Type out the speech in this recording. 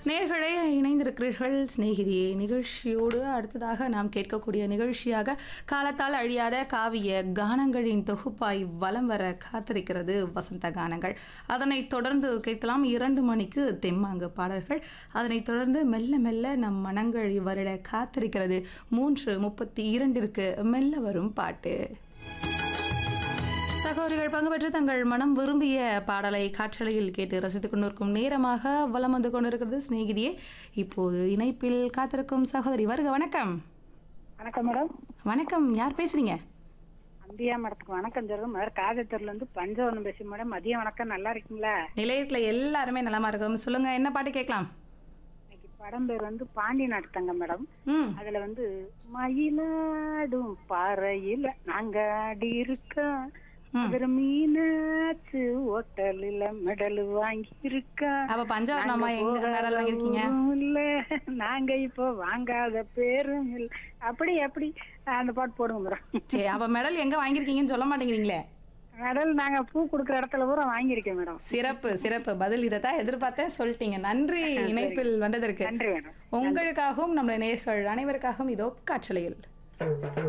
நேர்களே இணைந்திருக்கிறீர்கள் சிநேகிதியே நிகழ்ச்சியோடு அடுத்ததாக நாம் கேட்கக்கூடிய நிகழ்ச்சியாக காலத்தால் அழியாத காவிய கானங்களின் தொகுப்பாய் வலம் வர காத்திருக்கிறது வசந்த கானங்கள் அதனைத் தொடர்ந்து கேட்கலாம் இரண்டு மணிக்கு தெம்மாங்கு பாடல்கள் அதனைத் தொடர்ந்து மெல்ல மெல்ல நம் மனங்கள் வருட காத்திருக்கிறது மூன்று முப்பத்தி இரண்டிற்கு மெல்ல வரும் பாட்டு சகோதரிகள் பங்கு பெற்று தங்கள் மனம் விரும்பிய பாடலை காற்றலையில் கேட்டு ரசித்துக் கொண்டிருக்கும் நேரமாக வலம் வந்து கொண்டிருக்கிறது சிநேகிதியே இப்போது இணைப்பில் காத்திருக்கும் சகோதரி வருக வணக்கம் வணக்கம் மேடம் வணக்கம் யார் பேசுறீங்க அம்பியா மேடத்துக்கு வணக்கம் சொல்லுங்க மேடம் காஜத்தூர்ல இருந்து பஞ்சவனம் பேசி மேடம் மதியம் வணக்கம் நல்லா இருக்கீங்களா நிலையத்துல எல்லாருமே நலமா இருக்கும் சொல்லுங்க என்ன பாட்டு கேட்கலாம் இன்னைக்கு படம் பேர் வந்து பாண்டி நாட்டுத்தங்க மேடம் ம் அதுல வந்து மயிலாடும் பாறையில நாங்க ஆடி இருக்கோம் அதுல மீனாச்சு ஹோட்டலில் மெடல் வாங்கி இருக்கா அப்ப பஞ்சவர்ணமா எங்க மெடல் வாங்கியிருக்கீங்க இல்ல நாங்க இப்போ வாங்காத பேரும் இல்ல அப்படி அப்படி அந்த பாட்டு போடுங்க மேடம் சரி அப்ப மெடல் எங்க வாங்கியிருக்கீங்கன்னு சொல்ல மாட்டேங்கிறீங்களே மெடல் நாங்க பூ கொடுக்குற இடத்துல பூரா வாங்கியிருக்கேன் மேடம் சிறப்பு சிறப்பு பதில் இதை தான் எதிர்பார்த்தேன் சொல்லிட்டீங்க நன்றி இணைப்பில் வந்ததற்கு நன்றி மேடம் உங்களுக்காகவும் நம்முடைய நேர்கள் அனைவருக்காகவும் இதோ காற்றலையில்